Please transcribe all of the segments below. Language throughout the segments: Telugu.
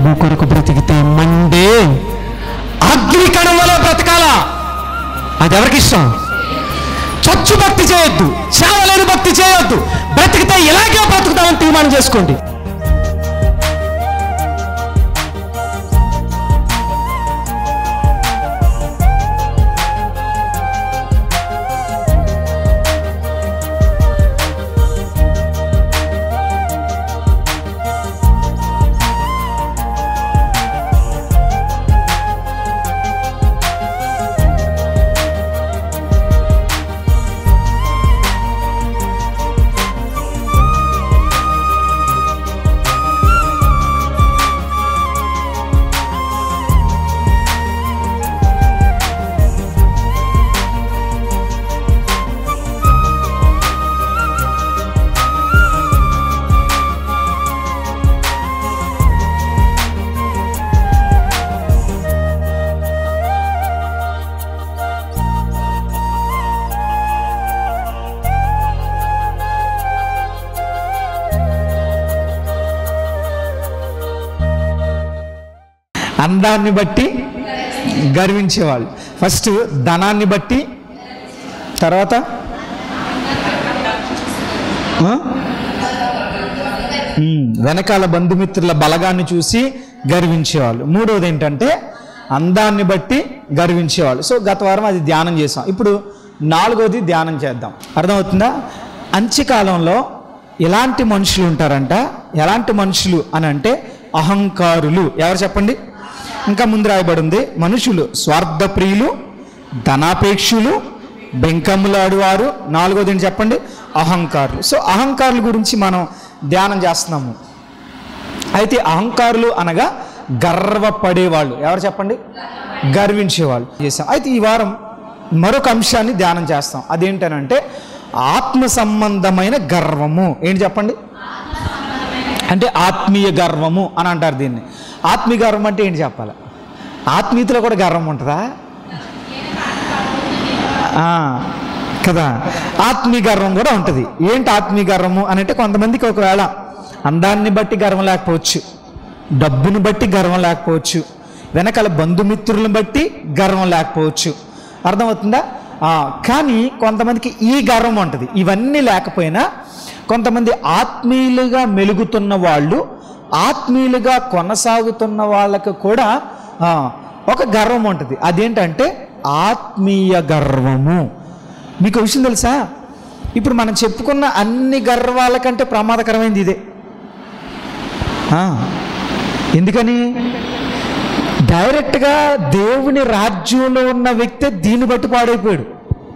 డబ్బు కొరకు బ్రతికితే మండే అగ్ని కణంలో బ్రతకాలా అది ఎవరికి ఇష్టం చచ్చు భక్తి చేయొద్దు చావలేని భక్తి చేయొద్దు బ్రతికితే ఇలాగే బ్రతుకుతామని తీర్మానం చేసుకోండి అందాన్ని బట్టి గర్వించేవాళ్ళు ఫస్ట్ ధనాన్ని బట్టి తర్వాత ఆ? ఉమ్, వెనకాల బంధుమిత్రుల బలగాన్ని చూసి గర్వించేవాళ్ళు మూడవది ఏంటంటే అందాన్ని బట్టి గర్వించేవాళ్ళు సో గత వారం అది ధ్యానం చేసాం ఇప్పుడు నాలుగోది ధ్యానం చేద్దాం అర్థమవుతుందా అంత్యకాలంలో ఎలాంటి మనుషులు ఉంటారంట ఎలాంటి మనుషులు అని అంటే అహంకారులు ఎవరు చెప్పండి ఇంకా ముందు రాయబడి ఉంది మనుషులు స్వార్థప్రియులు ధనాపేక్షులు బెంకమ్ములాడువారు నాలుగోది ఏంటి చెప్పండి అహంకారులు సో అహంకారుల గురించి మనం ధ్యానం చేస్తున్నాము అయితే అహంకారులు అనగా గర్వపడేవాళ్ళు ఎవరు చెప్పండి గర్వించేవాళ్ళు చేసాం అయితే ఈ వారం మరొక అంశాన్ని ధ్యానం చేస్తాం అదేంటనంటే ఆత్మ సంబంధమైన గర్వము ఏంటి చెప్పండి అంటే ఆత్మీయ గర్వము అని అంటారు దీన్ని ఆత్మీయ గర్వం అంటే ఏంటి చెప్పాలి ఆత్మీయతలో కూడా గర్వం ఉంటుందా ఆ, కదా ఆత్మీయ గర్వం కూడా ఉంటుంది ఏంటి ఆత్మీయ గర్వము అని అంటే కొంతమందికి ఒకవేళ అందాన్ని బట్టి గర్వం లేకపోవచ్చు డబ్బును బట్టి గర్వం లేకపోవచ్చు వెనకాల బంధుమిత్రులను బట్టి గర్వం లేకపోవచ్చు అర్థమవుతుందా ఆ, కానీ కొంతమందికి ఈ గర్వం ఉంటుంది ఇవన్నీ లేకపోయినా కొంతమంది ఆత్మీయులుగా మెలుగుతున్న వాళ్ళు ఆత్మీయులుగా కొనసాగుతున్న వాళ్ళకు కూడా ఆ, ఒక గర్వం ఉంటుంది అదేంటంటే ఆత్మీయ గర్వము మీకు ఒక విషయం తెలుసా ఇప్పుడు మనం చెప్పుకున్న అన్ని గర్వాల కంటే ప్రమాదకరమైనది ఇదే ఆ, ఎందుకని డైరెక్ట్గా దేవుని రాజ్యంలో ఉన్న వ్యక్తే దీన్ని బట్టి పాడైపోయాడు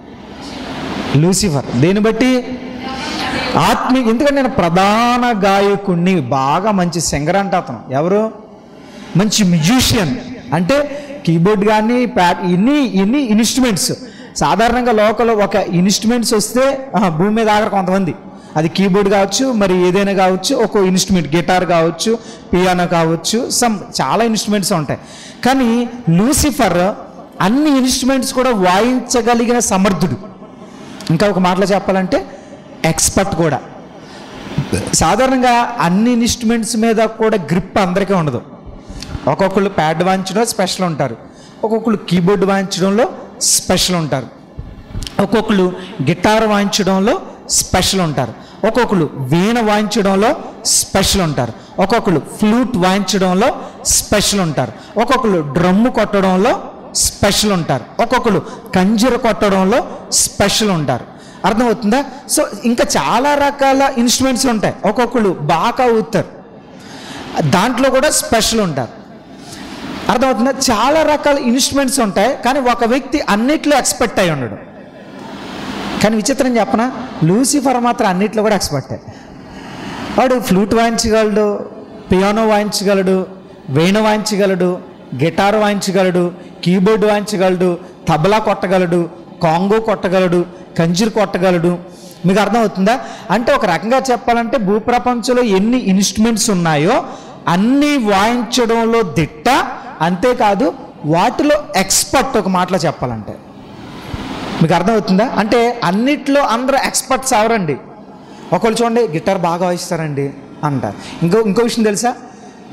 లూసిఫర్ దేన్ని బట్టి ఆత్మీయ ఎందుకంటే నేను ప్రధాన గాయకుణ్ణి బాగా మంచి సింగర్ అంట అతను ఎవరు మంచి మ్యూజిషియన్ అంటే కీబోర్డ్ కానీ ప్యాట్ ఇన్ని ఇన్ని ఇన్స్ట్రుమెంట్స్ సాధారణంగా లోకల్ ఒక ఇన్స్ట్రుమెంట్స్ వస్తే ఆ, భూమి మీద ఆగరు కొంతమంది అది కీబోర్డ్ కావచ్చు మరి ఏదైనా కావచ్చు ఒక ఇన్స్ట్రుమెంట్ గిటార్ కావచ్చు పియానో కావచ్చు సమ్ చాలా ఇన్స్ట్రుమెంట్స్ ఉంటాయి కానీ లూసిఫర్ అన్ని ఇన్స్ట్రుమెంట్స్ కూడా వాయించగలిగిన సమర్థుడు ఇంకా ఒక మాటలో చెప్పాలంటే ఎక్స్పర్ట్ కూడా సాధారణంగా అన్ని ఇన్స్ట్రుమెంట్స్ మీద కూడా గ్రిప్ అందరికీ ఉండదు ఒక్కొక్కళ్ళు ప్యాడ్ వాయించడంలో స్పెషల్ ఉంటారు ఒక్కొక్కళ్ళు కీబోర్డ్ వాయించడంలో స్పెషల్ ఉంటారు ఒక్కొక్కళ్ళు గిటార్ వాయించడంలో స్పెషల్ ఉంటారు ఒక్కొక్కళ్ళు వీణ వాయించడంలో స్పెషల్ ఉంటారు ఒక్కొక్కళ్ళు ఫ్లూట్ వాయించడంలో స్పెషల్ ఉంటారు ఒక్కొక్కళ్ళు డ్రమ్ము కొట్టడంలో స్పెషల్ ఉంటారు ఒక్కొక్కళ్ళు కంజర కొట్టడంలో స్పెషల్ ఉంటారు అర్థమవుతుందా సో ఇంకా చాలా రకాల ఇన్స్ట్రుమెంట్స్ ఉంటాయి ఒక్కొక్కళ్ళు బాగా ఊతారు దాంట్లో కూడా స్పెషల్ ఉంటారు అర్థమవుతుందా చాలా రకాల ఇన్స్ట్రుమెంట్స్ ఉంటాయి కానీ ఒక వ్యక్తి అన్నిట్లో ఎక్స్పర్ట్ అయి ఉండడు కానీ విచిత్రం చెప్పనా లూసిఫర్ మాత్రం అన్నిట్లో కూడా ఎక్స్పర్టే వాడు ఫ్లూట్ వాయించగలడు పియానో వాయించగలడు వేణు వాయించగలడు గిటార్ వాయించగలడు కీబోర్డ్ వాయించగలడు తబలా కొట్టగలడు కాంగో కొట్టగలడు కంజీర్ కొట్టగలడు మీకు అర్థమవుతుందా అంటే ఒక రకంగా చెప్పాలంటే భూప్రపంచంలో ఎన్ని ఇన్స్ట్రుమెంట్స్ ఉన్నాయో అన్నీ వాయించడంలో దిట్ట అంతేకాదు వాటిలో ఎక్స్పర్ట్ ఒక మాటలో చెప్పాలంటే మీకు అర్థమవుతుందా అంటే అన్నిట్లో అందరూ ఎక్స్పర్ట్స్ అవరండి ఒకళ్ళు చూడండి గిటార్ బాగా వాయిస్తారండి అంటారు ఇంకో ఇంకో విషయం తెలుసా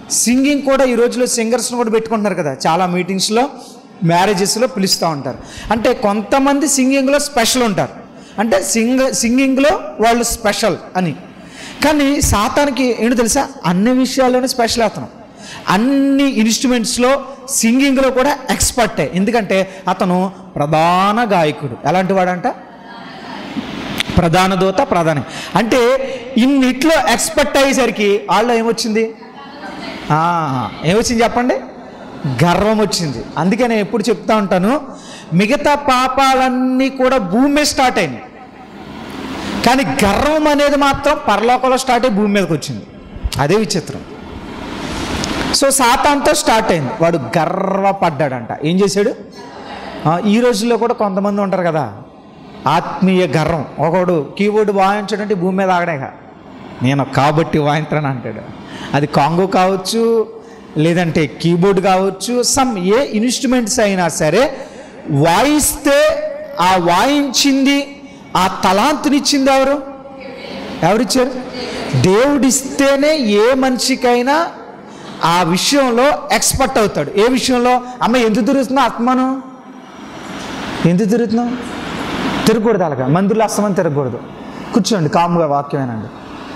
సింగింగ్ కూడా ఈ రోజులో సింగర్స్ని కూడా పెట్టుకుంటున్నారు కదా చాలా మీటింగ్స్లో మ్యారేజెస్లో పిలుస్తూ ఉంటారు అంటే కొంతమంది సింగింగ్లో స్పెషల్ ఉంటారు అంటే సింగ సింగింగ్లో వాళ్ళు స్పెషల్ అని కానీ సాతానికి ఏంటో తెలుసా అన్ని విషయాల్లోనే స్పెషల్ అతను అన్ని ఇన్స్ట్రుమెంట్స్లో సింగింగ్లో కూడా ఎక్స్పర్టే ఎందుకంటే అతను ప్రధాన గాయకుడు ఎలాంటి వాడంట ప్రధాన దూత ప్రధాని అంటే ఇన్నిట్లో ఎక్స్పర్ట్ అయ్యేసరికి వాళ్ళు ఏమొచ్చింది ఆ, ఏమొచ్చింది చెప్పండి గర్వం వచ్చింది అందుకే నేను ఎప్పుడు చెప్తా ఉంటాను మిగతా పాపాలన్నీ కూడా భూమి మీద స్టార్ట్ అయినాయి కానీ గర్వం అనేది మాత్రం పరలోకంలో స్టార్ట్ అయ్యి భూమి మీదకి వచ్చింది అదే విచిత్రం సో సాతాన్తో స్టార్ట్ అయింది వాడు గర్వపడ్డాడంట ఏం చేశాడు ఆ, ఈ రోజుల్లో కూడా కొంతమంది ఉంటారు కదా ఆత్మీయ గర్వం ఒకడు కీబోర్డ్ వాయించడంటే భూమి మీద ఆగడేగా నేను కాబట్టి వాయించను అంటాడు అది కాంగో కావచ్చు లేదంటే కీబోర్డ్ కావచ్చు సమ్ ఏ ఇన్స్ట్రుమెంట్స్ అయినా సరే వాయిస్తే ఆ వాయించింది ఆ తలాంతునిచ్చింది ఎవరు ఎవరిచ్చారు దేవుడిస్తేనే ఏ మనిషికైనా ఆ విషయంలో ఎక్స్పర్ట్ అవుతాడు ఏ విషయంలో అమ్మ ఎందుకు తిరుగుతున్నావు ఆత్మను ఎందుకు తిరుగుతున్నావు తిరగకూడదు అలాగా మందులు అస్తమని తిరగకూడదు కూర్చోండి కాముగా వాక్యమేనండి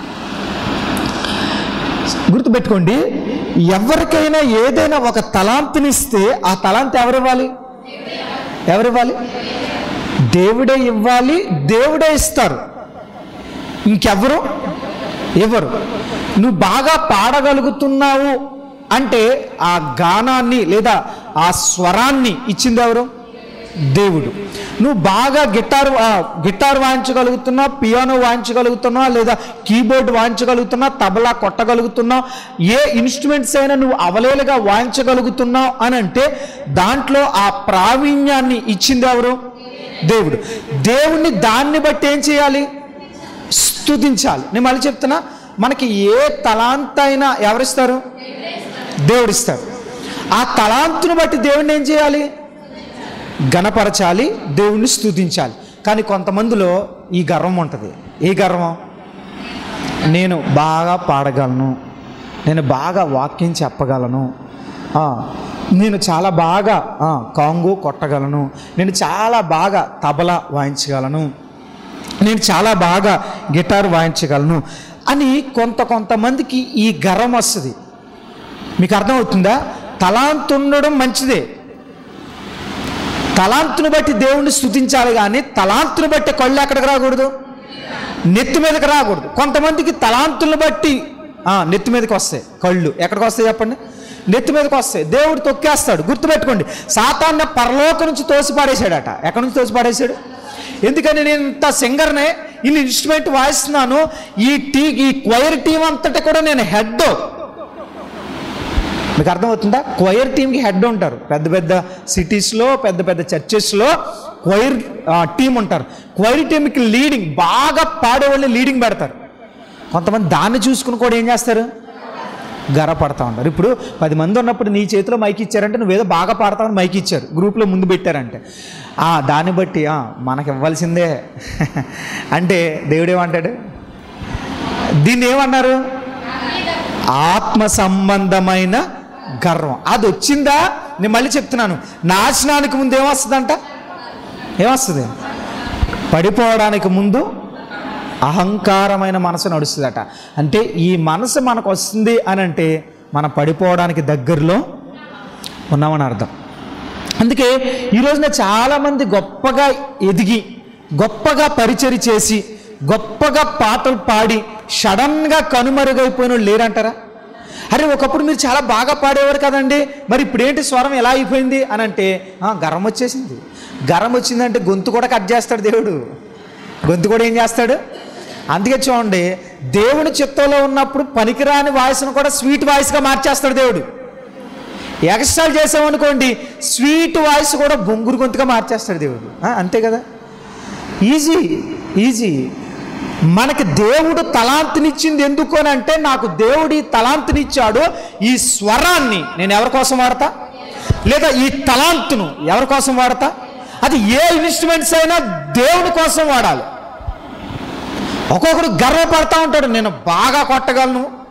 గుర్తుపెట్టుకోండి ఎవరికైనా ఏదైనా ఒక తలాంతునిస్తే ఆ తలాంత్ ఎవరివ్వాలి ఎవరివ్వాలి దేవుడే ఇవ్వాలి దేవుడే ఇస్తారు ఇంకెవరు ఎవరు నువ్వు బాగా పాడగలుగుతున్నావు అంటే ఆ గానాన్ని లేదా ఆ స్వరాన్ని ఇచ్చింది ఎవరు దేవుడు నువ్వు బాగా గిటార్ ఆ, గిటార్ వాయించగలుగుతున్నావు పియానో వాయించగలుగుతున్నావు లేదా కీబోర్డ్ వాయించగలుగుతున్నావు తబలా కొట్టగలుగుతున్నావు ఏ ఇన్స్ట్రుమెంట్స్ అయినా నువ్వు అవలేలుగా వాయించగలుగుతున్నావు అని అంటే దాంట్లో ఆ ప్రావీణ్యాన్ని ఇచ్చింది ఎవరు దేవుడు దేవుణ్ణి దాన్ని బట్టి ఏం చేయాలి స్తుతించాలి నేను మళ్ళీ చెప్తున్నా మనకి ఏ తలాంత్ అయినా ఎవరిస్తారు దేవుడిస్తారు ఆ తలాంతును బట్టి దేవుడిని ఏం చేయాలి గణపరచాలి దేవుణ్ణి స్తుతించాలి కానీ కొంతమందిలో ఈ గర్వం ఉంటుంది ఏ గర్వం నేను బాగా పాడగలను నేను బాగా వాక్యం చెప్పగలను ఆ, నేను చాలా బాగా ఆ, కాంగు కొట్టగలను నేను చాలా బాగా తబలా వాయించగలను నేను చాలా బాగా గిటార్ వాయించగలను అని కొంత కొంతమందికి ఈ గర్వం వస్తుంది మీకు అర్థమవుతుందా తలాంత్ ఉండడం మంచిదే తలాంతును బట్టి దేవుణ్ణి స్తుతించాలి కానీ తలాంతును బట్టి కళ్ళు ఎక్కడికి రాకూడదు నెత్తి మీదకి రాకూడదు కొంతమందికి తలాంతులను బట్టి ఆ, నెత్తి మీదకి వస్తాయి కళ్ళు ఎక్కడికి వస్తాయి చెప్పండి నెత్తి మీదకి వస్తాయి దేవుడు తొక్కేస్తాడు గుర్తుపెట్టుకోండి సాతాన్న పరలోక నుంచి తోసి పాడేశాడట ఎక్కడి నుంచి తోసి పాడేశాడు ఎందుకని నేను ఇంత సింగర్నే ఇన్ని ఇన్స్ట్రుమెంట్ వాయిస్తున్నాను ఈ టీ ఈ క్వైర్ టీం అంతటా కూడా నేను హెడ్ మీకు అర్థమవుతుందా క్వైర్ టీంకి హెడ్ ఉంటారు పెద్ద పెద్ద సిటీస్లో పెద్ద పెద్ద చర్చెస్లో క్వైర్ టీం ఉంటారు క్వైర్ టీంకి లీడింగ్ బాగా పాడేవాళ్ళని లీడింగ్ పెడతారు కొంతమంది దాన్ని చూసుకుని కూడా ఏం చేస్తారు గర్వపడతా ఉంటారు ఇప్పుడు పది మంది ఉన్నప్పుడు నీ చేతిలో మైక్ ఇచ్చారంటే నువ్వేదో బాగా పాడతావని మైక్ ఇచ్చారు గ్రూప్లో ముందు పెట్టారంటే ఆ, దాన్ని బట్టి ఆ, మనకి ఇవ్వాల్సిందే అంటే దేవుడు ఏమంటాడు దీన్ని ఏమన్నారు ఆత్మ సంబంధమైన గర్వం అది వచ్చిందా నేను మళ్ళీ చెప్తున్నాను నాశనానికి ముందు ఏమొస్తుందంట ఏమొస్తుంది పడిపోవడానికి ముందు అహంకారమైన మనసు నడుస్తుందట అంటే ఈ మనసు మనకు వస్తుంది అని అంటే మనం పడిపోవడానికి దగ్గరలో ఉన్నామని అర్థం అందుకే ఈ రోజున చాలామంది గొప్పగా ఎదిగి గొప్పగా పరిచయం చేసి గొప్పగా పాటలు పాడి సడన్గా కనుమరుగైపోయిన వాళ్ళు లేరంటారా అరే ఒకప్పుడు మీరు చాలా బాగా పాడేవారు కదండి మరి ఇప్పుడేంటి స్వరం ఎలా అయిపోయింది అని అంటే "ఆ, గరం వచ్చేసింది గరం వచ్చిందంటే గొంతు కూడా కట్ చేస్తాడు దేవుడు గొంతు కూడా ఏం చేస్తాడు అందుకే చూడండి దేవుని చిత్తంలో ఉన్నప్పుడు పనికిరాని వాయిస్ను కూడా స్వీట్ వాయిస్గా మార్చేస్తాడు దేవుడు ఎక్స్ట్రాలు చేసామనుకోండి స్వీట్ వాయిస్ కూడా బొంగురు గొంతుగా మార్చేస్తాడు దేవుడు ఆ, అంతే కదా ఈజీ ఈజీ మనకి దేవుడు తలాంతినిచ్చింది ఎందుకు అని అంటే నాకు దేవుడు ఈ తలాంతినిచ్చాడు ఈ స్వరాన్ని నేను ఎవరి కోసం వాడతా లేదా ఈ తలాంతును ఎవరి కోసం వాడతా అది ఏ ఇన్స్ట్రుమెంట్స్ అయినా దేవుని కోసం వాడాలి ఒక్కొక్కడు గర్వపడతా ఉంటాడు నేను బాగా కొట్టగలను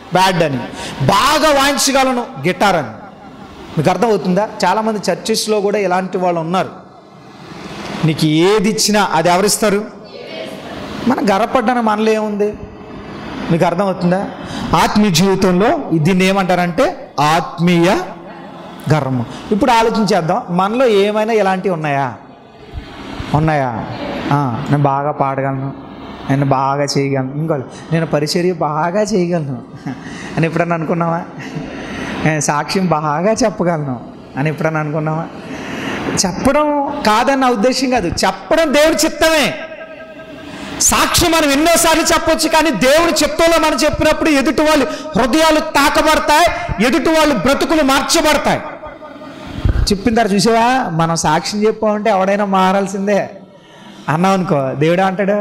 బ్యాడ్ అని బాగా వాయించగలను గిటార్ అని మీకు అర్థమవుతుందా చాలామంది చర్చెస్లో కూడా ఇలాంటి వాళ్ళు ఉన్నారు నీకు ఏది ఇచ్చినా అది ఎవరిస్తారు మనం గర్వపడ్డానికి మనలో ఏముంది మీకు అర్థమవుతుందా ఆత్మీయ జీవితంలో దీన్ని ఏమంటారంటే ఆత్మీయ గర్వం ఇప్పుడు ఆలోచించేద్దాం మనలో ఏమైనా ఇలాంటివి ఉన్నాయా ఉన్నాయా ఆ, నేను బాగా పాడగలను నేను బాగా చేయగలను ఇంకో నేను పరిచర్య బాగా చేయగలను అని ఎప్పుడన్నా అనుకున్నావా నేను సాక్ష్యం బాగా చెప్పగలను అని ఎప్పుడన్నా అనుకున్నావా చెప్పడం కాదన్న ఉద్దేశం కాదు చెప్పడం దేవుడి చిత్తమే సాక్ష్యం మనం ఎన్నోసార్లు చెప్పొచ్చు కానీ దేవుని చిత్తంలో మనం చెప్పినప్పుడు ఎదుటి వాళ్ళు హృదయాలు తాకబడతాయి ఎదుటి వాళ్ళు బ్రతుకులు మార్చబడతాయి చెప్పిన తర్వాత చూసావా మనం సాక్ష్యం చెప్పామంటే ఎవడైనా మారాల్సిందే అన్నాం అనుకో దేవుడు అంటాడు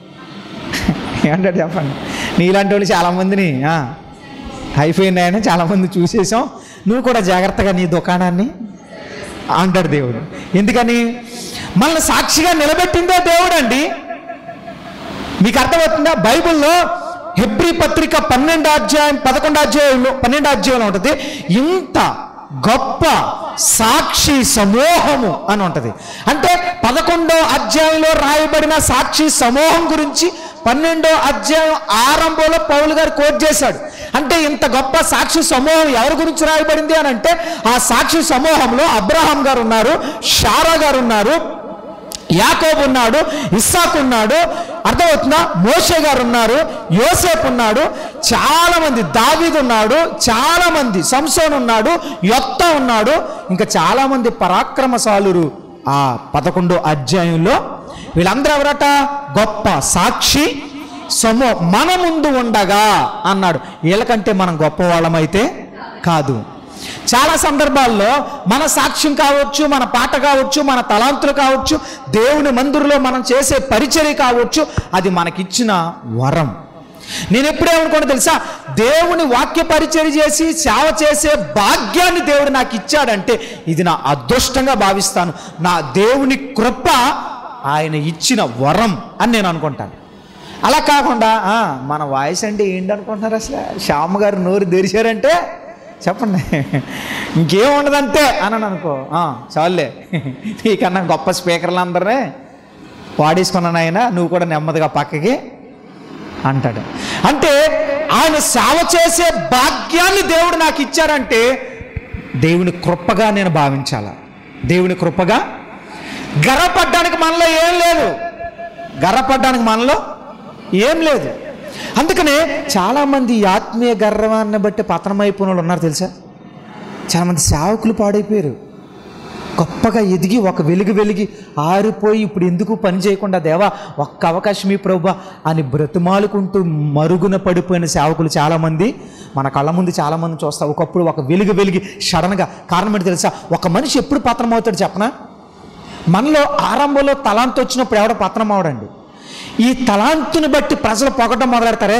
ఏమంటాడు చెప్పండి నీలాంటి వాళ్ళు చాలామందిని ఆ, అయిపోయింది ఆయన చాలామంది చూసేసాం నువ్వు కూడా జాగ్రత్తగా నీ దుకాణాన్ని అంటాడు దేవుడు ఎందుకని మనల్ని సాక్షిగా నిలబెట్టిందే దేవుడు అండి మీకు అర్థమవుతుందా బైబిల్లో హెబ్రి పత్రిక పన్నెండు అధ్యాయం పదకొండు అధ్యాయంలో పన్నెండు అధ్యాయంలో ఉంటుంది ఇంత గొప్ప సాక్షి సమూహము అని ఉంటుంది అంటే పదకొండో అధ్యాయంలో రాయబడిన సాక్షి సమూహం గురించి పన్నెండో అధ్యాయం ఆరంభంలో పౌలు గారు కోట్ చేశాడు అంటే ఇంత గొప్ప సాక్షి సమూహం ఎవరి గురించి రాయబడింది అని అంటే ఆ సాక్షి సమూహంలో అబ్రహాం గారు ఉన్నారు షారా గారు ఉన్నారు యాకోబు ఉన్నాడు ఇస్సాకు ఉన్నాడు అర్థమవుతుందా మోషే గారు ఉన్నారు యోసేపు ఉన్నాడు చాలా మంది దావీదు ఉన్నాడు చాలా మంది సంసోన్ ఉన్నాడు యొత్త ఉన్నాడు ఇంకా చాలా మంది పరాక్రమశాలురు ఆ పదకొండో అధ్యాయంలో వీళ్ళందరూ ఎవరట గొప్ప సాక్షి సమూ మన ముందు ఉండగా అన్నాడు వీళ్ళకంటే మనం గొప్ప వాళ్ళమైతే కాదు చాలా సందర్భాల్లో మన సాక్ష్యం కావచ్చు మన పాట కావచ్చు మన తలాంతులు కావచ్చు దేవుని మందిరంలో మనం చేసే పరిచర్య కావచ్చు అది మనకిచ్చిన వరం నేను ఎప్పుడేమనుకోండి తెలుసా దేవుని వాక్య పరిచర్య చేసి సేవ చేసే భాగ్యాన్ని దేవుడు నాకు ఇచ్చాడంటే ఇది నా అదృష్టంగా భావిస్తాను నా దేవుని కృప ఆయన ఇచ్చిన వరం అని నేను అనుకుంటాను అలా కాకుండా "ఆ, మన వాయిస్ అంటే ఏంటి అనుకుంటున్నారు అసలు శ్యామ్ గారు నోరు తెరిచారంటే చెప్పండి ఇంకేం ఉండదంతే అని అనుకో "ఆ, చాలులే నీకన్నా గొప్ప స్పీకర్లు అందరే వాడేసుకున్నాను ఆయన నువ్వు కూడా నెమ్మదిగా పక్కకి అంటాడు అంటే ఆయన సేవ చేసే భాగ్యాన్ని దేవుడు నాకు ఇచ్చారంటే దేవుని కృపగా నేను భావించాల దేవుని కృపగా గర్వపడ్డానికి మనలో ఏం లేదు గర్వపడ్డానికి మనలో ఏం లేదు అందుకనే చాలామంది ఈ ఆత్మీయ గర్వాన్ని బట్టి పతనమైపోయిన వాళ్ళు ఉన్నారు తెలుసా చాలామంది సేవకులు పాడైపోయారు గొప్పగా ఎదిగి ఒక వెలుగు వెలిగి ఆరిపోయి ఇప్పుడు ఎందుకు పని చేయకుండా దేవా ఒక్క అవకాశం ఈ ప్రభా అని బ్రతిమాలుకుంటూ మరుగున పడిపోయిన సేవకులు చాలామంది మన కళ్ళ ముందు చాలామంది చూస్తా ఒకప్పుడు ఒక వెలుగు వెలిగి సడన్గా కారణం ఏంటి తెలుసా ఒక మనిషి ఎప్పుడు పతనం అవుతాడు చెప్పనా మనలో ఆరంభంలో తలాంత్ వచ్చినప్పుడు ఎవడో పతనం అవడండి ఈ తలాంతుని బట్టి ప్రజలు పొగడం మొదలెడతారే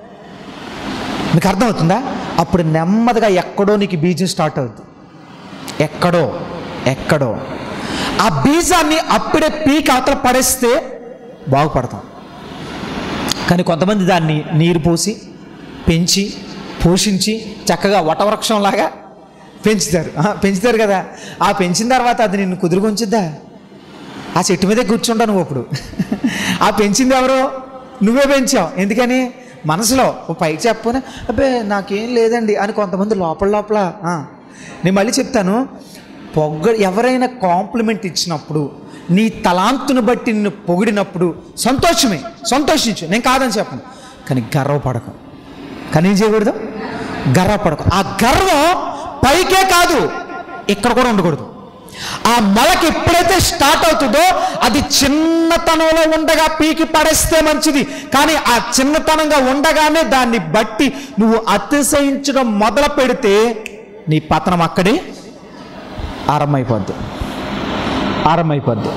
మీకు అర్థమవుతుందా అప్పుడు నెమ్మదిగా ఎక్కడో నీకు బీజం స్టార్ట్ అవుద్ది ఎక్కడో ఎక్కడో ఆ బీజాన్ని అప్పుడే పీక్ అవతల పడేస్తే బాగుపడతాం కానీ కొంతమంది దాన్ని నీరు పోసి పెంచి పోషించి చక్కగా వటవృక్షంలాగా పెంచుతారు ఆ, పెంచుతారు కదా ఆ పెంచిన తర్వాత అది నిన్ను కుదురుకొంచుద్దా ఆ చెట్టు మీదే కూర్చుంటా నువ్వు అప్పుడు ఆ పెంచింది ఎవరు నువ్వే పెంచావు ఎందుకని మనసులో ఓ పైకి చెప్పని అబ్బే నాకేం లేదండి అని కొంతమంది లోపల లోపల ఆ, నేను మళ్ళీ చెప్తాను పొగ ఎవరైనా కాంప్లిమెంట్ ఇచ్చినప్పుడు నీ తలాంతుని బట్టి నిన్ను పొగిడినప్పుడు సంతోషమే సంతోషించు నేను కాదని చెప్పను కానీ గర్వపడకు కానీ ఏం చేయకూడదు గర్వపడకు ఆ గర్వం పైకే కాదు ఇక్కడ కూడా ఉండకూడదు ఆ మొలక ఎప్పుడైతే స్టార్ట్ అవుతుందో అది చిన్నతనంలో ఉండగా పీకి పడేస్తే మంచిది కానీ ఆ చిన్నతనంగా ఉండగానే దాన్ని బట్టి నువ్వు అతిశయించడం మొదలు పెడితే నీ పతనం అక్కడే ఆరంభమైపోద్ది ఆరంభమైపోద్ది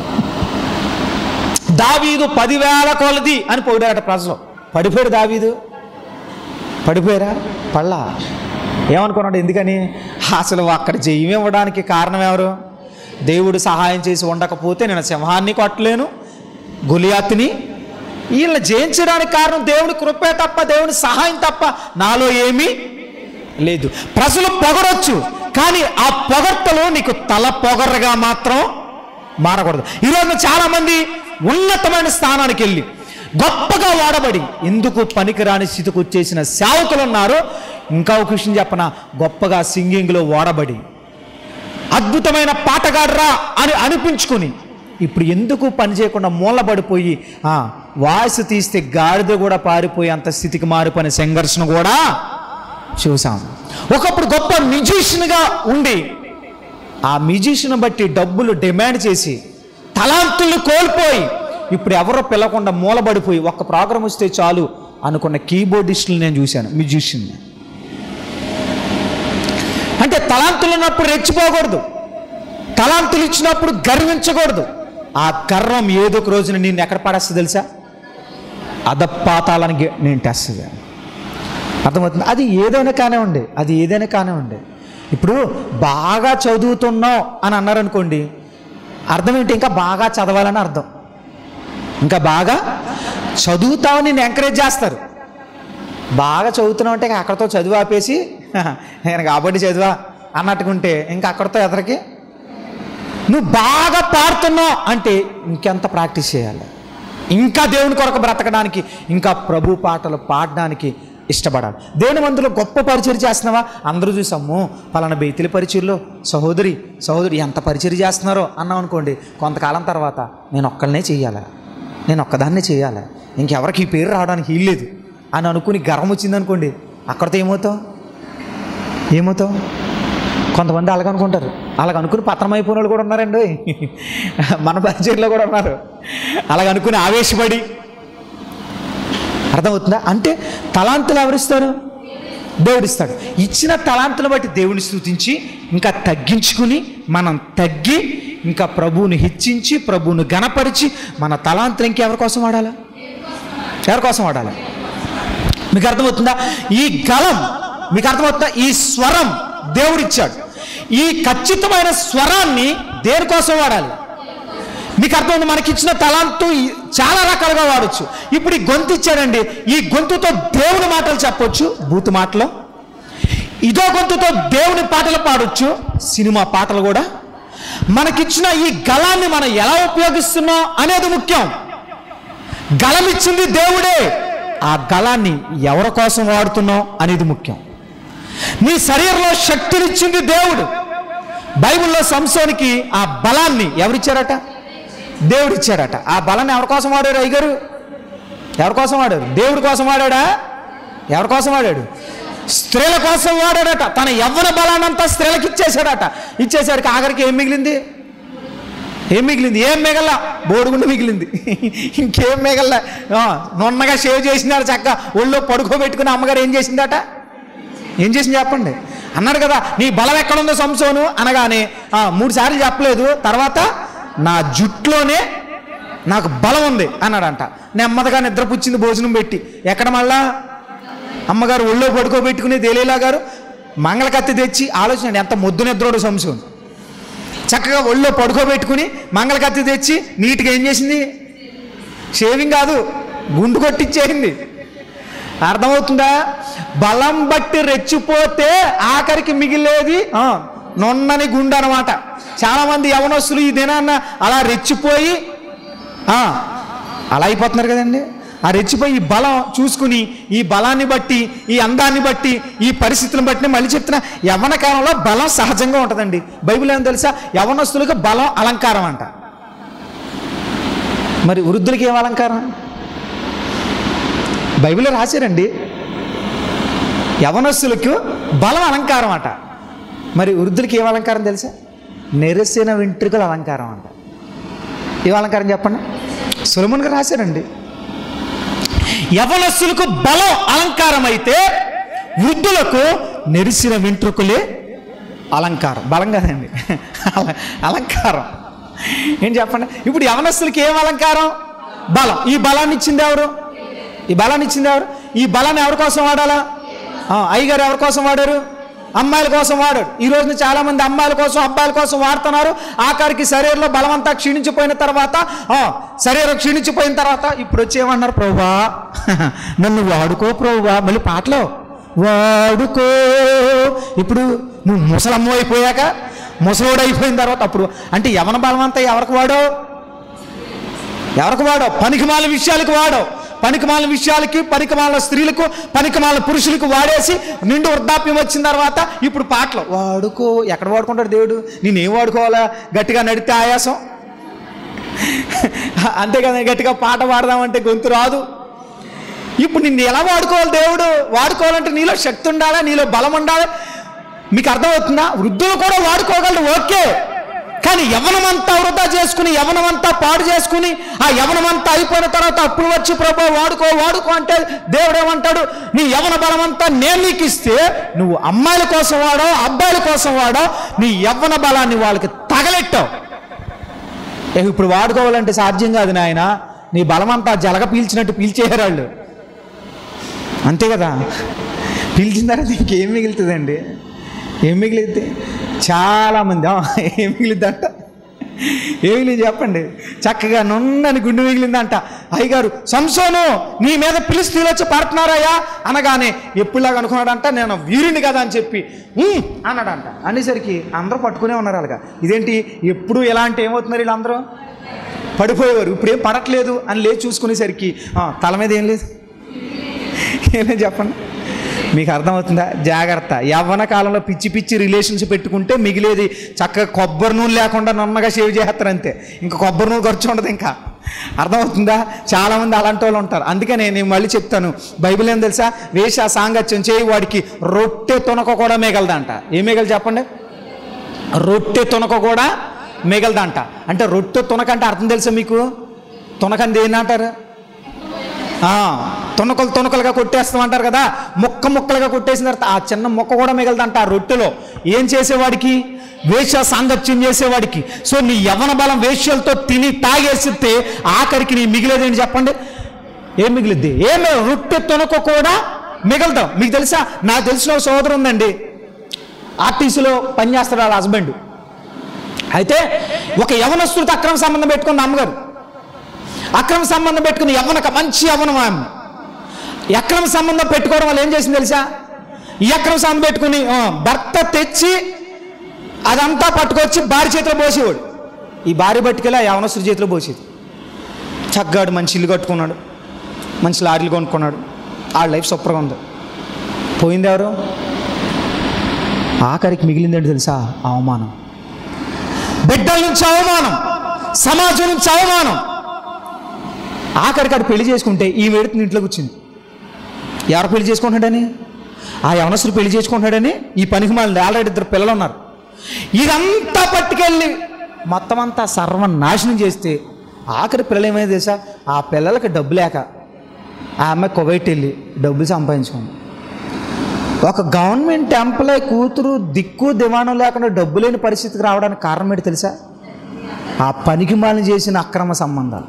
దావీదు పదివేల కొలది అని పొగిడారట ప్రజలు పడిపోయాడు దావీదు పడిపోయారా పళ్ళా ఏమనుకున్నాడు ఎందుకని అసలు అక్కడ జయం ఇవ్వడానికి కారణం ఎవరు దేవుడు సహాయం చేసి ఉండకపోతే నేను సింహాన్ని కొట్టలేను గులియాత్ని వీళ్ళని జయించడానికి కారణం దేవుని కృపే తప్ప దేవుని సహాయం తప్ప నాలో ఏమీ లేదు ప్రజలు పొగరొచ్చు కానీ ఆ పొగట్టలో నీకు తల పొగరగా మాత్రం మారకూడదు ఈరోజు చాలా మంది ఉన్నతమైన స్థానానికి వెళ్ళి గొప్పగా వాడబడి ఎందుకు పనికిరాని స్థితికి వచ్చేసిన సేవకులు ఉన్నారు ఇంకా ఒక విషయం చెప్పన గొప్పగా సింగింగ్లో వాడబడి అద్భుతమైన పాటగాడరా అని అనిపించుకుని ఇప్పుడు ఎందుకు పని చేయకుండా మూలబడిపోయి ఆ, వాయిస్ తీస్తే గాడిద కూడా పారిపోయి అంత స్థితికి మారిపోయిన సంఘర్షణ కూడా చూసాం ఒకప్పుడు గొప్ప మ్యూజిషియన్గా ఉండి ఆ మ్యూజిషియన్ బట్టి డబ్బులు డిమాండ్ చేసి తలాంతులు కోల్పోయి ఇప్పుడు ఎవరో పిలవకుండా మూలబడిపోయి ఒక్క ప్రోగ్రాం వస్తే చాలు అనుకున్న కీబోర్డిస్టులు నేను చూశాను మ్యూజిషియన్ అంటే తలాంతులు ఉన్నప్పుడు రెచ్చిపోకూడదు తలాంతులు ఇచ్చినప్పుడు గర్వించకూడదు ఆ గర్వం ఏదో ఒక రోజున నేను ఎక్కడ పడేస్తుంది తెలుసా అదపాతాలని నేను తెస్తుంది అర్థమవుతుంది అది ఏదైనా కానివ్వండి అది ఏదైనా కానివ్వండి ఇప్పుడు బాగా చదువుతున్నావు అని అన్నారనుకోండి అర్థం ఏంటి ఇంకా బాగా చదవాలని అర్థం ఇంకా బాగా చదువుతామని నేను ఎంకరేజ్ చేస్తారు బాగా చదువుతున్నావు అంటే ఇంకా అక్కడతో చదువు ఆపేసి నేను కాబట్టి చదువా అన్నట్టుకుంటే ఇంకా అక్కడతో ఎదరికి నువ్వు బాగా పాడుతున్నావు అంటే ఇంకెంత ప్రాక్టీస్ చేయాలి ఇంకా దేవుని కొరకు బ్రతకడానికి ఇంకా ప్రభు పాటలు పాడడానికి ఇష్టపడాలి దేవుని మందులో గొప్ప పరిచయం చేస్తున్నావా అందరూ చూసాము పలానా బెయితిలి పరిచయంలో సహోదరి సహోదరి ఎంత పరిచయం చేస్తున్నారో అన్నాం అనుకోండి కొంతకాలం తర్వాత నేను ఒక్కళ్ళనే చెయ్యాలి నేను ఒక్కదాన్నే చేయాలి ఇంకెవరికి ఈ పేరు రావడానికి వీల్లేదు అని అనుకుని గర్వం వచ్చిందనుకోండి అక్కడితో ఏమవుతావు ఏమవుతావు కొంతమంది అలాగ అనుకుంటారు అలాగ అనుకుని పత్రం అయిపోయిన వాళ్ళు కూడా ఉన్నారండి మన పరిచయంలో కూడా ఉన్నారు అలాగ అనుకుని ఆవేశపడి అర్థమవుతుందా అంటే తలాంతులు ఎవరిస్తారు దేవుడిస్తాడు ఇచ్చిన తలాంతులు బట్టి దేవుని స్థుతించి ఇంకా తగ్గించుకుని మనం తగ్గి ఇంకా ప్రభువుని హెచ్చించి ప్రభువుని గణపరిచి మన తలాంతులు ఇంకెవరి కోసం వాడాలా ఎవరి కోసం వాడాలి మీకు అర్థమవుతుందా ఈ గలం మీకు అర్థమవుతుందా ఈ స్వరం దేవుడిచ్చాడు ఈ ఖచ్చితమైన స్వరాన్ని దేనికోసం వాడాలి మీకు అర్థమైంది మనకిచ్చిన తలాంతు ఈ- చాలా రకాలుగా వాడచ్చు ఇప్పుడు ఈ గొంతు ఇచ్చాడండి ఈ గొంతుతో దేవుని మాటలు చెప్పొచ్చు బూతు మాటలు ఇదో గొంతుతో దేవుని పాటలు పాడొచ్చు సినిమా పాటలు కూడా మనకిచ్చిన ఈ గలాన్ని మనం ఎలా ఉపయోగిస్తున్నాం అనేది ముఖ్యం గలం ఇచ్చింది దేవుడే ఆ గలాన్ని ఎవరి కోసం వాడుతున్నాం అనేది ముఖ్యం నీ శరీరంలో శక్తినిచ్చింది దేవుడు బైబిల్లో సంసోనికి ఆ బలాన్ని ఎవరిచ్చారట దేవుడు ఇచ్చాడట ఆ బలాన్ని ఎవరి కోసం వాడారు అయ్యగారు ఎవరి కోసం వాడారు దేవుడి కోసం వాడాడా ఎవరి కోసం వాడాడు స్త్రీల కోసం వాడాడట తన యవ్వన బలాన్నంతా స్త్రీలకు ఇచ్చేశాడట ఇచ్చేసరికి ఆఖరికి ఏం మిగిలింది ఏం మిగిలింది ఏం మిగల బోడుగుండు మిగిలింది ఇంకేం మిగల నున్నగా షేవ్ చేసినారు చక్క ఒళ్ళో పడుకోబెట్టుకుని అమ్మగారు ఏం చేసిందట ఏం చేసింది చెప్పండి అన్నాడు కదా నీ బలం ఎక్కడుందో సంసోను అనగానే "ఆ, మూడు సార్లు చెప్పలేదు తర్వాత నా జుట్లోనే నాకు బలం ఉంది అన్నాడంట నెమ్మదిగా నిద్రపుచ్చింది భోజనం పెట్టి ఎక్కడ మళ్ళా అమ్మగారు ఒళ్ళో పడుకోబెట్టుకుని దేలీలా గారు మంగళకత్తి తెచ్చి ఆలోచన ఎంత ముద్దు నిద్రోడు సంసోను చక్కగా ఒళ్ళో పడుకోబెట్టుకుని మంగళకత్తి తెచ్చి నీట్గా ఏం చేసింది షేవింగ్ కాదు గుండు కొట్టించేసింది అర్థమవుతుందా బలం బట్టి రెచ్చిపోతే ఆఖరికి మిగిలేది ఆ, నున్నని గుండు అనమాట చాలామంది యవనస్తులు ఈ దినాన్న అలా రెచ్చిపోయి ఆ, అలా అయిపోతున్నారు కదండి ఆ రెచ్చిపోయి ఈ బలం చూసుకుని ఈ బలాన్ని బట్టి ఈ అందాన్ని బట్టి ఈ పరిస్థితులను బట్టి మళ్ళీ చెప్తున్నా యవ్వన కాలంలో బలం సహజంగా ఉంటుందండి బైబిల్ ఏం తెలుసా యవనస్తులకు బలం అలంకారం అంట మరి వృద్ధులకి ఏం అలంకారం బైబిల్లో రాశారండి యవనస్తులకు బలం అలంకారం అట మరి వృద్ధులకి ఏం అలంకారం తెలుసా నెరసిన వెంట్రుకల అలంకారం అంట ఏం అలంకారం చెప్పండి సులమున్ గారు రాశారండి యవనస్తులకు బలం అలంకారం అయితే వృద్ధులకు నెరిసిన వెంట్రుకలే అలంకారం బలం కాదండి అల- అలంకారం ఏం చెప్పండి ఇప్పుడు యవనస్తులకి ఏం అలంకారం బలం ఈ బలాన్ని ఇచ్చింది ఎవరు ఈ బలాన్ని ఇచ్చింది ఎవరు ఈ బలాన్ని ఎవరి కోసం వాడాలా ఆ, అయ్యగారు ఎవరి కోసం వాడారు అమ్మాయిల కోసం వాడాడు ఈ రోజున చాలా మంది అమ్మాయిల కోసం అబ్బాయిల కోసం వాడుతున్నారు ఆఖరికి శరీరంలో బలమంతా క్షీణించిపోయిన తర్వాత ఆ, శరీరం క్షీణించిపోయిన తర్వాత ఇప్పుడు వచ్చేమన్నారు ప్రభువా నన్ను వాడుకో ప్రభువా మళ్ళీ పాటలో వాడుకో ఇప్పుడు నువ్వు ముసలమ్మ అయిపోయాక ముసలోడు అయిపోయిన తర్వాత అప్పుడు అంటే యవన బలమంతా ఎవరికి వాడో ఎవరికి వాడో పనికిమాల విషయాలకు వాడో పనికిమాల విషయాలకి పనికిమాల స్త్రీలకు పనికిమాల పురుషులకు వాడేసి నిండు వృద్ధాప్యం వచ్చిన తర్వాత ఇప్పుడు పాటలు వాడుకో ఎక్కడ వాడుకుంటాడు దేవుడు నేనేం వాడుకోవాలా గట్టిగా నడితే ఆయాసం అంతే కదా గట్టిగా పాట పాడదామంటే గొంతు రాదు ఇప్పుడు నిన్ను ఎలా వాడుకోవాలి దేవుడు వాడుకోవాలంటే నీలో శక్తి ఉండాలా నీలో బలం ఉండాలి మీకు అర్థమవుతుందా వృద్ధులు కూడా వాడుకోగలరు ఓకే కానీ యవనమంతా వృధా చేసుకుని యవనమంతా పాడు చేసుకుని ఆ యవనమంతా అయిపోయిన తర్వాత అప్పుడు వచ్చి ప్రభు వాడుకో వాడుకో అంటే దేవుడు ఏమంటాడు నీ యవన బలమంతా నేను నీకు ఇస్తే నువ్వు అమ్మాయిల కోసం వాడో అబ్బాయిల కోసం వాడో నీ యవ్వన బలాన్ని వాళ్ళకి తగలెట్టావు ఏ, ఇప్పుడు వాడుకోవాలంటే సాధ్యం కాదు నాయన నీ బలమంతా జలగ పీల్చినట్టు పీల్చేయారు వాళ్ళు అంతే కదా పీల్చిన తర్వాత ఇంకేం మిగులుతుందండి ఏం మిగిలిద్ది చాలామంది "ఆ, ఏం మిగిలిద్దంట ఏం మిగిలింది చెప్పండి చక్కగా నున్నని గుండె మిగిలిందంట అయ్యగారు సంసోను నీ మీద పిలిస్తీలు వచ్చి పడుతున్నారయ్యా అనగానే ఎప్పుడులాగా అనుకున్నాడంట నేను వీరుని కదా అని చెప్పి "ఉమ్" అన్నాడంట అనేసరికి అందరూ పట్టుకునే ఉన్నారు అలాగా ఇదేంటి ఎప్పుడు ఎలాంటి ఏమవుతున్నారు వీళ్ళందరూ పడిపోయేవారు ఇప్పుడు ఏం పడట్లేదు అని లేచి చూసుకునేసరికి "ఆ, తల మీద ఏం లేదు ఏమేం చెప్పండి మీకు అర్థమవుతుందా జాగ్రత్త యవ్వన కాలంలో పిచ్చి పిచ్చి రిలేషన్స్ పెట్టుకుంటే మిగిలేది చక్కగా కొబ్బరి నూనె లేకుండా నున్నగా షేవ్ చేస్తారు అంతే ఇంకా కొబ్బరి నూనె ఖర్చు ఉండదు ఇంకా అర్థమవుతుందా చాలామంది అలాంటి వాళ్ళు ఉంటారు అందుకనే నేను మళ్ళీ చెప్తాను బైబిల్ ఏం తెలుసా వేష సాంగత్యం చేయి వాడికి రొట్టె తునక కూడా మిగలదంట ఏం మిగలదు చెప్పండి రొట్టె తునక కూడా మిగలదంట అంటే రొట్టె తునక అంటే అర్థం తెలుసా మీకు తునకంది దేని అంటారు ఆ, తునకలు తునకలుగా కొట్టేస్తాం అంటారు కదా ముక్క ముక్కలుగా కొట్టేసిన తర్వాత ఆ చిన్న ముక్క కూడా మిగలదంట ఆ రొట్టెలో ఏం చేసేవాడికి వేష సాంగత్యం చేసేవాడికి సో నీ యవన బలం వేష్యలతో తిని తాగేసితే ఆఖరికి నీ మిగిలేదేంటి చెప్పండి ఏం మిగిలిద్ది ఏం రొట్టె తునక కూడా మిగలదాం మీకు తెలుసా నాకు తెలిసిన ఒక సోదరు ఉందండి ఆర్టీసీలో పనిచేస్తాడు వాళ్ళ హస్బెండ్ అయితే ఒక యవనస్తుడితో అక్రమ సంబంధం పెట్టుకున్న అమ్మగారు అక్రమ సంబంధం పెట్టుకుని యవ్వనక మంచి యవ్వనం ఆమె ఈ అక్రమ సంబంధం పెట్టుకోవడం వల్ల ఏం చేసింది తెలుసా ఈ అక్రమ సంబంధం పెట్టుకుని ఆ, భర్త తెచ్చి అదంతా పట్టుకొచ్చి భార్య చేతిలో పోసేవాడు ఈ భార్య పట్టుకెళ్ళి ఆ యవనస్తుడి చేతిలో పోసేది చగ్గాడు మంచి ఇల్లు కట్టుకున్నాడు మంచి లారీలు కొనుక్కున్నాడు ఆ లైఫ్ సూపర్గా ఉంది పోయింది ఎవరు ఆఖరికి మిగిలిందేంటి తెలుసా అవమానం బిడ్డల నుంచి అవమానం సమాజం నుంచి అవమానం ఆఖరికి ఆడు పెళ్లి చేసుకుంటే ఈ వేడుకుని ఇంట్లో కూర్చుంది ఎవరు పెళ్లి చేసుకుంటాడని ఆ యవనస్తుడు పెళ్లి చేసుకుంటాడని ఈ పనికి మళ్ళీ ఆల్రెడీ ఇద్దరు పిల్లలు ఉన్నారు ఇదంతా పట్టుకెళ్ళి మొత్తం అంతా సర్వనాశనం చేస్తే ఆఖరి పిల్లలు ఏమైంది తెలుసా ఆ పిల్లలకి డబ్బు లేక ఆ అమ్మాయి కువైట్ వెళ్ళి డబ్బులు సంపాదించుకుంది ఒక గవర్నమెంట్ ఎంప్లాయ్ కూతురు దిక్కు దివాణం లేకుండా డబ్బు లేని పరిస్థితికి రావడానికి కారణం ఏంటి తెలుసా ఆ పనికి మాలిన చేసిన అక్రమ సంబంధాలు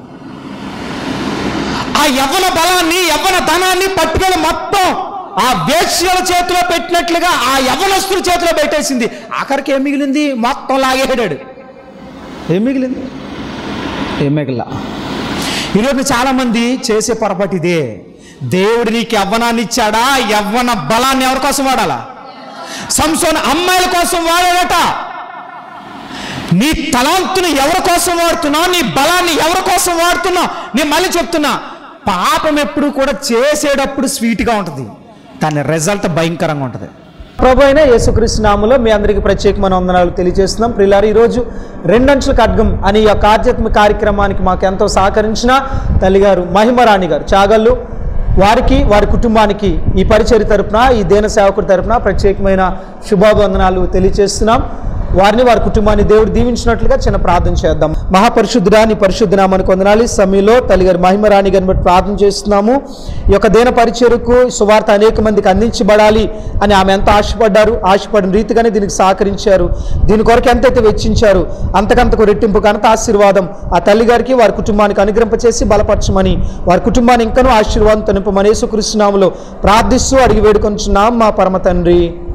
ఆ యవ్వన బలాన్ని యవ్వన ధనాన్ని పట్టుకెళ్ళి మొత్తం ఆ వేశ్యల చేతిలో పెట్టినట్లుగా ఆ యవ్వనస్తుల చేతిలో పెట్టేసింది ఆఖరికి ఏం మిగిలింది మొత్తం లాగేడాడు ఏం మిగిలింది ఏం మిగిలిలా ఈరోజు చాలామంది చేసే పొరపాటు ఇదే దేవుడు నీకు యవ్వనాన్ని ఇచ్చాడా యవ్వన బలాన్ని ఎవరి కోసం వాడాలా సంసోన్ అమ్మాయిల కోసం వాడాడట నీ తలాంతుని ఎవరి కోసం వాడుతున్నావు నీ బలాన్ని ఎవరి కోసం వాడుతున్నావు నేను మళ్ళీ చెప్తున్నా పాపం ఎప్పుడు కూడా చేసేటప్పుడు స్వీట్గా ఉంటుంది దాని రిజల్ట్ భయంకరంగా ఉంటుంది ప్రభు అయిన యేసుక్రీస్తు నామములో మీ అందరికీ ప్రత్యేకమైన వందనాలు తెలియజేస్తున్నాం ప్రిలారి ఈరోజు రెండంచుల ఖడ్గం అనే ఈ యొక్క ఆధ్యాత్మిక కార్యక్రమానికి మాకు ఎంతో సహకరించిన తల్లిగారు మహిమరాణి గారు చాగళ్ళు వారికి వారి కుటుంబానికి ఈ పరిచయ తరపున ఈ దేన సేవకుడి తరపున ప్రత్యేకమైన శుభాభివందనాలు తెలియజేస్తున్నాం వారిని వారి కుటుంబాన్ని దేవుడు దీవించినట్లుగా చిన్న ప్రార్థన చేద్దాం మహాపరిశుద్ధుడా నీ పరిశుద్ధ నామానికి వందనాలి సమయంలో తల్లిగారి మహిమరాణి గారిని బట్టి ప్రార్థన చేస్తున్నాము ఈ యొక్క దేన పరిచయకు సువార్త అనేక మందికి అందించబడాలి అని ఆమె ఎంత ఆశపడ్డారు ఆశపడిన రీతిగానే దీనికి సహకరించారు దీని కొరకు ఎంతైతే వెచ్చించారు అంతకంతకు రెట్టింపు ఘనత ఆశీర్వాదం ఆ తల్లి గారికి వారి కుటుంబానికి అనుగ్రహింపచేసి బలపరచమని వారి కుటుంబాన్ని ఇంకనూ ఆశీర్వాదం నింపమని యేసుక్రీస్తునాములో ప్రార్థిస్తూ అడిగి వేడుకొంచున్నాం మా పరమ తండ్రి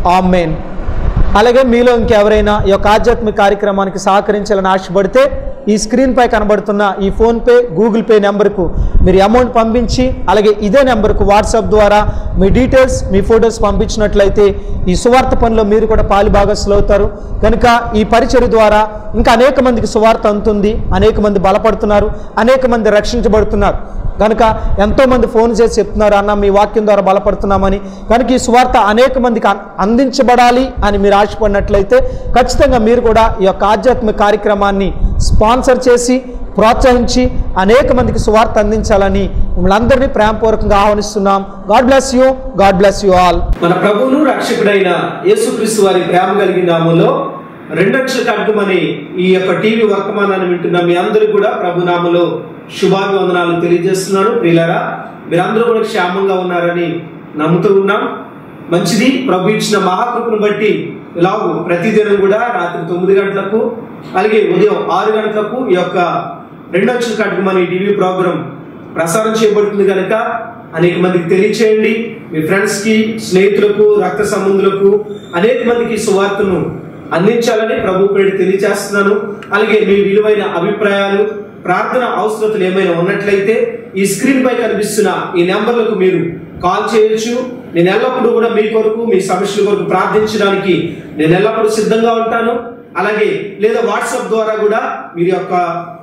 ఆమెన్ అలాగే మీలో ఇంకెవరైనా ఈ యొక్క ఆధ్యాత్మిక కార్యక్రమానికి సహకరించాలని ఆశపడితే ఈ స్క్రీన్ పై కనబడుతున్న ఈ ఫోన్పే గూగుల్ పే నెంబర్కు మీరు అమౌంట్ పంపించి అలాగే ఇదే నెంబర్కు వాట్సాప్ ద్వారా మీ డీటెయిల్స్ మీ ఫొటోస్ పంపించినట్లయితే ఈ సువార్త పనిలో మీరు కూడా పాలు భాగస్సులు అవుతారు కనుక ఈ పరిచయ ద్వారా ఇంకా అనేక మందికి సువార్త అందుతుంది అనేక మంది బలపడుతున్నారు అనేక మంది రక్షించబడుతున్నారు కనుక ఎంతోమంది ఫోన్ చేసి చెప్తున్నారు అన్న మీ వాక్యం ద్వారా బలపడుతున్నామని కనుక ఈ సువార్త అనేక మందికి అం- అందించబడాలి అని మీరు ఆశపడినట్లయితే ఖచ్చితంగా మీరు కూడా ఈ యొక్క ఆధ్యాత్మిక కార్యక్రమాన్ని స్పాన్సర్ చేసి ప్రోత్సహించి అనేక మందికి సువార్త అందించాలని మిమ్మల్ని అందరినీ ప్రేమపూర్వకంగా ఆహ్వానిస్తున్నాం God bless you God bless you all మన ప్రభువును రక్షకుడైన యేసుక్రీస్తు వారి ప్రేమ కలిగిన నామంలో రెండక్షల కట్టుమని ఈ యొక్క టీవీ వర్తమానాన్ని వింటున్న మీ అందరూ కూడా ప్రభు నామలో శుభాభివందనాలు తెలియజేస్తున్నాను ప్రియులారా మీరందరూ కూడా క్షేమంగా ఉన్నారని నమ్ముతూ ఉన్నాం మంచిది ప్రభు ఇచ్చిన మహాకృపను బట్టి ఇలాగూ ప్రతిదినం కూడా రాత్రి తొమ్మిది గంటలకు అలాగే ఉదయం ఆరు గంటలకు ఈ యొక్క రెండక్షల కట్టుమని టీవీ ప్రోగ్రాం ప్రసారం చేయబడుతుంది కనుక అనేక మందికి తెలియచేయండి మీ ఫ్రెండ్స్ కి స్నేహితులకు రక్త సంబంధులకు అనేక మందికి ఈ సువార్తను అందించాలని ప్రభు పేరు తెలియజేస్తున్నాను అలాగే మీ విలువైన అభిప్రాయాలు ప్రార్థన అవసరతలు ఏమైనా ఉన్నట్లయితే ఈ స్క్రీన్ పై కనిపిస్తున్న ఈ నెంబర్లకు మీరు కాల్ చేయొచ్చు నేను ఎల్లప్పుడూ కూడా మీ కొరకు మీ సమస్యల కొరకు ప్రార్థించడానికి నేను ఎల్లప్పుడూ సిద్ధంగా ఉంటాను అలాగే లేదా వాట్సాప్ ద్వారా కూడా మీరు యొక్క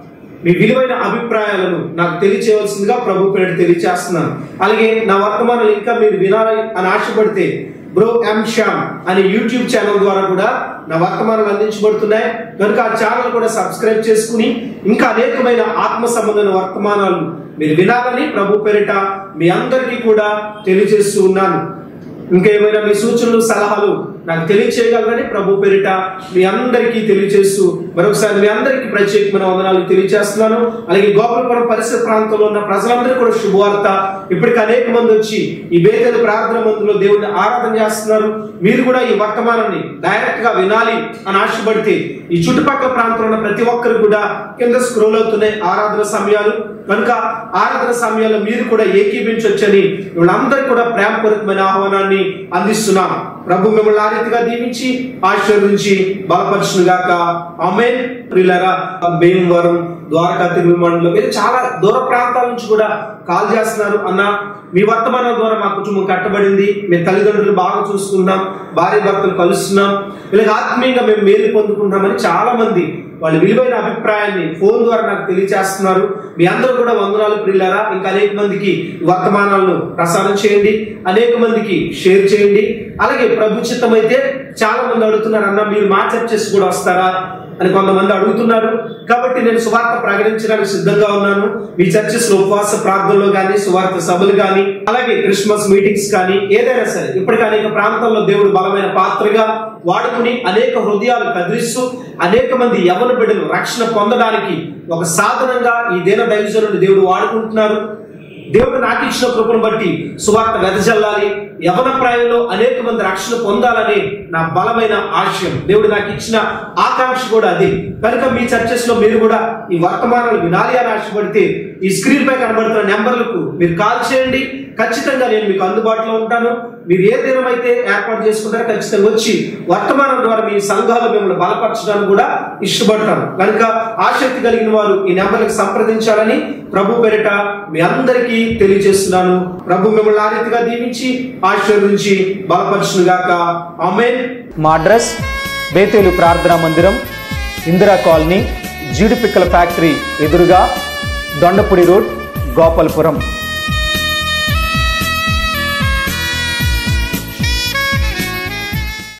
మీ విలువైన అభిప్రాయాలను నాకు తెలియచేయవలసిందిగా ప్రభు పేరు తెలియచేస్తున్నాను అలాగే నా వర్తమానాలు ఇంకా మీరు వినాలి అని ఆశపడితే బ్రో ఎం శ్యామ్ అనే యూట్యూబ్ ఛానల్ ద్వారా కూడా నా వర్తమానాలు అందించబడుతున్నాయి కనుక ఆ ఛానల్ కూడా సబ్స్క్రైబ్ చేసుకుని ఇంకా అనేకమైన ఆత్మ సంబంధమైన వర్తమానాలు మీరు వినాలని ప్రభు పేరిట మీ అందరికీ కూడా తెలియజేస్తూ ఉన్నాను ఇంకా ఏమైనా మీ సూచనలు సలహాలు నాకు తెలియచేయగలరని ప్రభు పేరిట మీ అందరికీ తెలియజేస్తూ మరొకసారి మీ అందరికీ ప్రత్యేకమైన వందనాలు తెలియజేస్తున్నాను అలాగే గోపాలపురం పరిసర ప్రాంతంలో ఉన్న ప్రజలందరూ కూడా శుభవార్త ఇప్పటికి అనేక మంది వచ్చి ఈ బేదల ప్రార్థన మందులో దేవుడిని ఆరాధన చేస్తున్నారు మీరు కూడా ఈ వర్తమానాన్ని డైరెక్ట్ గా వినాలి అని ఆశపడితే ఈ చుట్టుపక్కల ప్రాంతంలో ఉన్న ప్రతి ఒక్కరు కూడా కింద స్క్రోల్ అవుతున్నాయి ఆరాధన సమయాలు కనుక ఆరాధన సమయాల్లో మీరు కూడా ఏకీభించవచ్చని వీళ్ళందరికీ కూడా ప్రేమపూర్వకమైన ఆహ్వానాన్ని అందిస్తున్నాం ప్రభు మిమ్మల్ని ఆ రీతిగా దీవించి ఆశీర్వదించి బలపరచును గాక ఆమెన్ ప్రియులారా భీమవరం ద్వారకా తిరుమల మండలం ఇది చాలా దూర ప్రాంతాల నుంచి కూడా కాల్ చేస్తున్నారు అన్న మీ వర్తమానం ద్వారా మా కుటుంబం కట్టబడింది మేము తల్లిదండ్రులు బాగా చూసుకుంటున్నాం భార్య భర్తలు కలుస్తున్నాం ఇలాగ ఆత్మీయంగా మేము మేలు పొందుకుంటున్నామని చాలా మంది వాళ్ళ విలువైన అభిప్రాయాన్ని ఫోన్ ద్వారా నాకు తెలియజేస్తున్నారు మీ అందరూ కూడా వందనాలు ప్రియులారా ఇంకా అనేక మందికి ఈ వర్తమానాలను ప్రసారం చేయండి అనేక మందికి షేర్ చేయండి అలాగే ప్రభు చిత్తం అయితే చాలా మంది అడుగుతున్నారు అన్న మీరు మా చర్చెస్ కూడా వస్తారా అని కొంతమంది అడుగుతున్నారు కాబట్టి నేను సువార్త ప్రకటించడానికి సిద్ధంగా ఉన్నాను మీ చర్చెస్ లో ఉపవాస ప్రార్థనలో కానీ సువార్త సభలు కానీ అలాగే క్రిస్మస్ మీటింగ్స్ కానీ ఏదైనా సరే ఇప్పటికీ అనేక ప్రాంతాల్లో దేవుడు బలమైన పాత్రగా వాడుకుని అనేక హృదయాలు కదిలిస్తూ అనేక మంది యవన బిడ్డలు రక్షణ పొందడానికి ఒక సాధనంగా ఈ దీన దైవజనుడు దేవుడు వాడుకుంటున్నారు దేవుడు నాకు ఇచ్చిన కృపను బట్టి సువార్త వెదజల్లాలి యవన ప్రాయంలో అనేక మంది రక్షణ పొందాలని నా బలమైన ఆశయం దేవుడు నాకు ఇచ్చిన ఆకాంక్ష కూడా అది కనుక మీ చర్చెస్ లో మీరు కూడా ఈ వర్తమానాలు వినాలి అని ఆశపడితే ఈ స్క్రీన్ పై కనబడుతున్న నెంబర్లకు మీరు కాల్ చేయండి ఖచ్చితంగా నేను మీకు అందుబాటులో ఉంటాను మీరు ఏ దినం అయితే ఏర్పాటు చేసుకుంటారో ఖచ్చితంగా వచ్చి వర్తమానం ద్వారా మీ సంఘాలు మిమ్మల్ని బలపరచడానికి కూడా ఇష్టపడతాను కనుక ఆసక్తి కలిగిన వారు ఈ నెంబర్కి సంప్రదించాలని ప్రభు పేరిట మీ అందరికీ తెలియజేస్తున్నాను ప్రభు మిమ్మల్ని ఆ రీతిగా దీవించి ఆశీర్వదించి బలపరచును గాక ఆమెన్ మా అడ్రస్ బేతేలు ప్రార్థనా మందిరం ఇందిరా కాలనీ జీడిపిక్కల ఫ్యాక్టరీ ఎదురుగా దొండపూడి రోడ్ గోపాలపురం